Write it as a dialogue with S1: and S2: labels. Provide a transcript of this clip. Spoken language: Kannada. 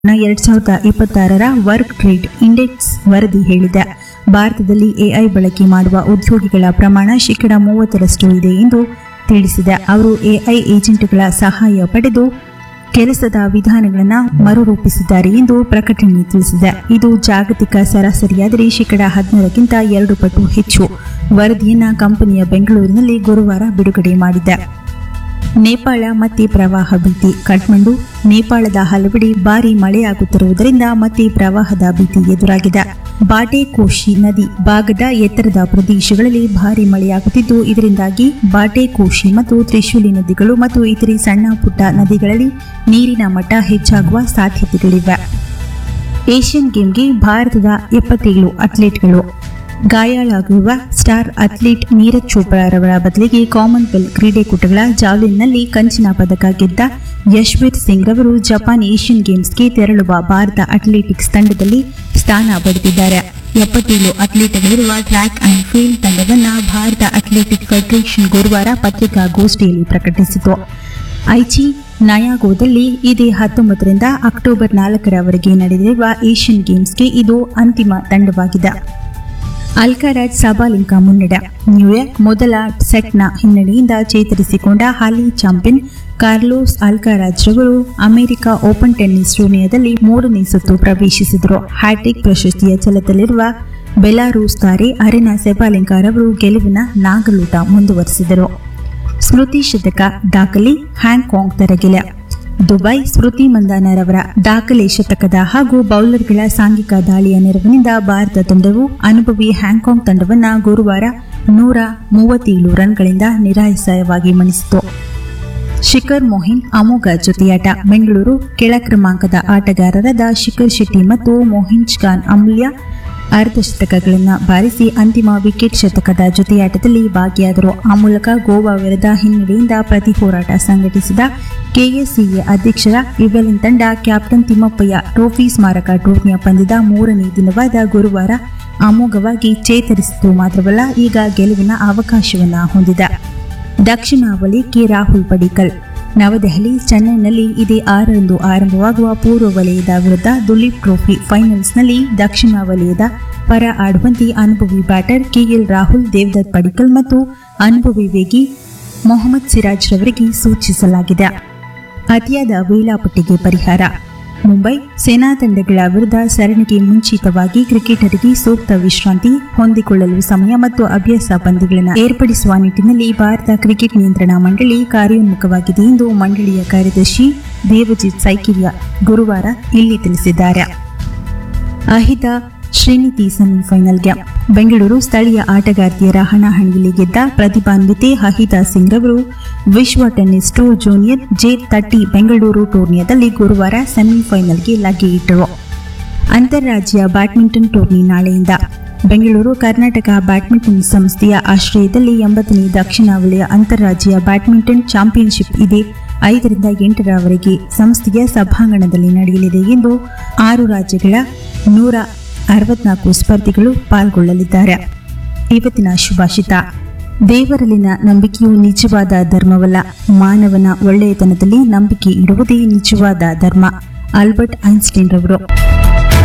S1: ಎರಡ್ ಸಾವಿರದ ಇಪ್ಪತ್ತಾರರ ವರ್ಕ್ ಟ್ರೇಡ್ ಇಂಡೆಕ್ಸ್ ವರದಿ ಹೇಳಿದೆ ಭಾರತದಲ್ಲಿ ಎಐ ಬಳಕೆ ಮಾಡುವ ಉದ್ಯೋಗಿಗಳ ಪ್ರಮಾಣ ಶೇಕಡ ಮೂವತ್ತರಷ್ಟು ಇದೆ ಎಂದು ತಿಳಿಸಿದೆ ಅವರು ಎಐ ಏಜೆಂಟ್ಗಳ ಸಹಾಯ ಪಡೆದು ಕೆಲಸದ ವಿಧಾನಗಳನ್ನು ಮರುರೂಪಿಸಿದ್ದಾರೆ ಎಂದು ಪ್ರಕಟಣೆ ತಿಳಿಸಿದೆ ಇದು ಜಾಗತಿಕ ಸರಾಸರಿಯಾದರೆ ಶೇಕಡ ಹದಿನಾರಕ್ಕಿಂತ ಎರಡು ಪಟ್ಟು ಹೆಚ್ಚು ವರದಿಯನ್ನ ಕಂಪನಿಯ ಬೆಂಗಳೂರಿನಲ್ಲಿ ಗುರುವಾರ ಬಿಡುಗಡೆ ಮಾಡಿದೆ ನೇಪಾಳ ಮತ್ತೆ ಪ್ರವಾಹ ಭೀತಿ ಕಠ್ಮಂಡು ನೇಪಾಳದ ಹಲವೆಡೆ ಭಾರೀ ಮಳೆಯಾಗುತ್ತಿರುವುದರಿಂದ ಮತ್ತೆ ಪ್ರವಾಹದ ಭೀತಿ ಎದುರಾಗಿದೆ ಬಾಟೆಕೋಶಿ ನದಿ ಭಾಗದ ಎತ್ತರದ ಪ್ರದೇಶಗಳಲ್ಲಿ ಭಾರೀ ಮಳೆಯಾಗುತ್ತಿದ್ದು ಇದರಿಂದಾಗಿ ಬಾಟೆಕೋಶಿ ಮತ್ತು ತ್ರಿಶೂಲಿ ನದಿಗಳು ಮತ್ತು ಇತರೆ ಸಣ್ಣ ಪುಟ್ಟ ನದಿಗಳಲ್ಲಿ ನೀರಿನ ಮಟ್ಟ ಹೆಚ್ಚಾಗುವ ಸಾಧ್ಯತೆಗಳಿವೆ ಏಷ್ಯನ್ ಗೇಮ್ಗೆ ಭಾರತದ ಎಪ್ಪತ್ತೇಳು ಅಥ್ಲೀಟ್ಗಳು ಗಾಯಾಳಾಗಿರುವ ಸ್ಟಾರ್ ಅಥ್ಲೀಟ್ ನೀರಜ್ ಚೋಪ್ರಾರವರ ಬದಲಿಗೆ ಕಾಮನ್ವೆಲ್ತ್ ಕ್ರೀಡಾಕೂಟಗಳ ಜಾವ್ಲಿನ್ನಲ್ಲಿ ಕಂಚಿನ ಪದಕ ಗೆದ್ದ ಯಶ್ವೀರ್ ಸಿಂಗ್ ರವರು ಜಪಾನ್ ಏಷ್ಯನ್ ಗೇಮ್ಸ್ಗೆ ತೆರಳುವ ಭಾರತ ಅಥ್ಲೆಟಿಕ್ಸ್ ತಂಡದಲ್ಲಿ ಸ್ಥಾನ ಪಡೆದಿದ್ದಾರೆ ಎಪ್ಪತ್ತೇಳು ಅಥ್ಲೀಟ್ಗಳಿರುವ ಟ್ರ್ಯಾಕ್ ಅಂಡ್ ಫೀಲ್ಡ್ ತಂಡವನ್ನು ಭಾರತ ಅಥ್ಲೆಟಿಕ್ ಫೆಡರೇಷನ್ ಗುರುವಾರ ಪತ್ರಿಕಾಗೋಷ್ಠಿಯಲ್ಲಿ ಪ್ರಕಟಿಸಿತು ಐಚಿ ನಯಾಗೋದಲ್ಲಿ ಇದೇ ಹತ್ತೊಂಬತ್ತರಿಂದ ಅಕ್ಟೋಬರ್ ನಾಲ್ಕರವರೆಗೆ ನಡೆದಿರುವ ಏಷ್ಯನ್ ಗೇಮ್ಸ್ಗೆ ಇದು ಅಂತಿಮ ತಂಡವಾಗಿದೆ ಅಲ್ಕಾರಾಜ್ ಸಬಾಲಿಂಕಾ ಮುನ್ನಡೆ ನ್ಯೂಯಾರ್ಕ್ ಮೊದಲ ಸೆಟ್ನ ಹಿನ್ನಡೆಯಿಂದ ಚೇತರಿಸಿಕೊಂಡ ಹಾಲಿ ಚಾಂಪಿಯನ್ ಕಾರ್ಲೋಸ್ ಅಲ್ಕಾರಾಜ್ ರವರು ಅಮೆರಿಕ ಓಪನ್ ಟೆನ್ನಿಸ್ ಟೂರ್ನಿಯಲ್ಲಿ ಮೂರನೇ ಸುತ್ತು ಪ್ರವೇಶಿಸಿದರು ಹ್ಯಾಟ್ರಿಕ್ ಪ್ರಶಸ್ತಿಯ ಛಲದಲ್ಲಿರುವ ಬೆಲಾರೂಸ್ ತಾರೆ ಅರೆನಾ ಸೆಬಾಲಿಂಕಾ ರವರು ಗೆಲುವಿನ ನಾಗಲೂಟ ಮುಂದುವರೆಸಿದರು ಸ್ಮೃತಿ ಶತಕ ದಾಖಲೆ ಹ್ಯಾಂಗ್ಕಾಂಗ್ ತರಗೆಲೆ ದುಬೈ ಸ್ಮೃತಿ ಮಂದಾನರವರ ದಾಖಲೆ ಶತಕದ ಹಾಗೂ ಬೌಲರ್ಗಳ ಸಾಂಘಿಕ ದಾಳಿಯ ನೆರವಿನಿಂದ ಭಾರತ ತಂಡವು ಅನುಭವಿ ಹ್ಯಾಂಗ್ಕಾಂಗ್ ತಂಡವನ್ನ ಗುರುವಾರ ನೂರ ಮೂವತ್ತೇಳು ರನ್ಗಳಿಂದ ನಿರಾಯಸವಾಗಿ ಮಣಿಸಿತು ಶಿಖರ್ ಮೋಹಿನ್ ಅಮೋಘ ಜೊತೆಯಾಟ ಬೆಂಗಳೂರು ಕೆಳ ಕ್ರಮಾಂಕದ ಆಟಗಾರರಾದ ಶಿಖರ್ ಶೆಟ್ಟಿ ಮತ್ತು ಮೋಹಿನ್ಜ್ ಖಾನ್ ಅಮೂಲ್ಯ ಅರ್ಧ ಶತಕಗಳನ್ನು ಬಾರಿಸಿ ಅಂತಿಮ ವಿಕೆಟ್ ಶತಕದ ಜೊತೆಯಾಟದಲ್ಲಿ ಭಾಗಿಯಾದರು ಆ ಮೂಲಕ ಗೋವಾ ವಿರುದ್ಧ ಹಿನ್ನಡೆಯಿಂದ ಪ್ರತಿ ಹೋರಾಟ ಸಂಘಟಿಸಿದ ಕೆಎಸ್ಸಿಎ ಅಧ್ಯಕ್ಷರ ಇವೆಲಿನ್ ತಂಡ ಕ್ಯಾಪ್ಟನ್ ತಿಮ್ಮಪ್ಪಯ್ಯ ಟ್ರೋಫಿ ಸ್ಮಾರಕ ಟೂರ್ನಿಯ ಪಂದ್ಯದ ಮೂರನೇ ದಿನವಾದ ಗುರುವಾರ ಅಮೋಘವಾಗಿ ಚೇತರಿಸಿತು ಮಾತ್ರವಲ್ಲ ಈಗ ಗೆಲುವಿನ ಅವಕಾಶವನ್ನ ಹೊಂದಿದೆ ದಕ್ಷಿಣ ವಲಯಕ್ಕೆ ರಾಹುಲ್ ಪಡಿಕಲ್ ನವದೆಹಲಿ ಚೆನ್ನೈನಲ್ಲಿ ಇದೇ ಆರರಂದು ಆರಂಭವಾಗುವ ಪೂರ್ವ ವಲಯದ ವಿರುದ್ಧ ದುಲೀಪ್ ಟ್ರೋಫಿ ಫೈನಲ್ಸ್ನಲ್ಲಿ ದಕ್ಷಿಣ ವಲಯದ ಪರ ಆಡುವಂತೆ ಅನುಭವಿ ಬ್ಯಾಟರ್ ಕೆಎಲ್ ರಾಹುಲ್ ದೇವದತ್ ಪಡಿಕಲ್ ಮತ್ತು ಅನುಭವಿ ವೇಗಿ ಮೊಹಮ್ಮದ್ ಸಿರಾಜ್ ರವರಿಗೆ ಸೂಚಿಸಲಾಗಿದೆ ಅತಿಯಾದ ವೇಳಾಪಟ್ಟಿಗೆ ಪರಿಹಾರ ಮುಂಬೈ ಸೇನಾ ತಂಡಗಳ ವಿರುದ್ಧ ಸರಣಿಗೆ ಮುಂಚಿತವಾಗಿ ಕ್ರಿಕೆಟರಿಗೆ ಸೂಕ್ತ ವಿಶ್ರಾಂತಿ ಹೊಂದಿಕೊಳ್ಳಲು ಸಮಯ ಮತ್ತು ಅಭ್ಯಾಸ ಪಂದ್ಯಗಳನ್ನು ಏರ್ಪಡಿಸುವ ನಿಟ್ಟಿನಲ್ಲಿ ಭಾರತ ಕ್ರಿಕೆಟ್ ನಿಯಂತ್ರಣ ಮಂಡಳಿ ಕಾರ್ಯೋನ್ಮುಖವಾಗಿದೆ ಎಂದು ಮಂಡಳಿಯ ಕಾರ್ಯದರ್ಶಿ ದೇವಜಿತ್ ಸೈಕಿರಿಯಾ ಗುರುವಾರ ಇಲ್ಲಿ ತಿಳಿಸಿದ್ದಾರೆ ಅಹಿತ ಶ್ರೀನಿಧಿ ಸೆಮಿಫೈನಲ್ಗೆ ಬೆಂಗಳೂರು ಸ್ಥಳೀಯ ಆಟಗಾರ್ತಿಯರ ಹಣಾಹಣಿಯಲ್ಲಿ ಗೆದ್ದ ಪ್ರತಿಭಾನ್ವಿತೆ ಅಹಿತಾ ಸಿಂಗ್ ರವರು ವಿಶ್ವ tennis tour junior J thirty Bengaluru ಟೂರ್ನಿಯಲ್ಲಿ ಗುರುವಾರ ಸೆಮಿಫೈನಲ್ಗೆ ಲಗ್ಗೆ ಇಟ್ಟರು ಅಂತಾರಾಜ್ಯ ಬ್ಯಾಡ್ಮಿಂಟನ್ ಟೂರ್ನಿ ನಾಳೆಯಿಂದ ಬೆಂಗಳೂರು ಕರ್ನಾಟಕ ಬ್ಯಾಡ್ಮಿಂಟನ್ ಸಂಸ್ಥೆಯ ಆಶ್ರಯದಲ್ಲಿ ಎಂಬತ್ತನೇ ದಕ್ಷಿಣ ವಲಯ ಅಂತಾರಾಜ್ಯ ಬ್ಯಾಡ್ಮಿಂಟನ್ ಚಾಂಪಿಯನ್ಶಿಪ್ ಇದೆ ಐದರಿಂದ ಎಂಟರವರೆಗೆ ಸಂಸ್ಥೆಯ ಸಭಾಂಗಣದಲ್ಲಿ ನಡೆಯಲಿದೆ ಎಂದು ಆರು ರಾಜ್ಯಗಳ ನೂರ ಅರವತ್ನಾಲ್ಕು ಸ್ಪರ್ಧಿಗಳು ಪಾಲ್ಗೊಳ್ಳಲಿದ್ದಾರೆ ಇವತ್ತಿನ ಶುಭಾಷಿತ ದೇವರಲ್ಲಿನ ನಂಬಿಕೆಯು ನಿಜವಾದ ಧರ್ಮವಲ್ಲ ಮಾನವನ ಒಳ್ಳೆಯತನದಲ್ಲಿ ನಂಬಿಕೆ ಇಡುವುದೇ ನಿಜವಾದ ಧರ್ಮ ಆಲ್ಬರ್ಟ್ ಐನ್ಸ್ಟೈನ್ ರವರು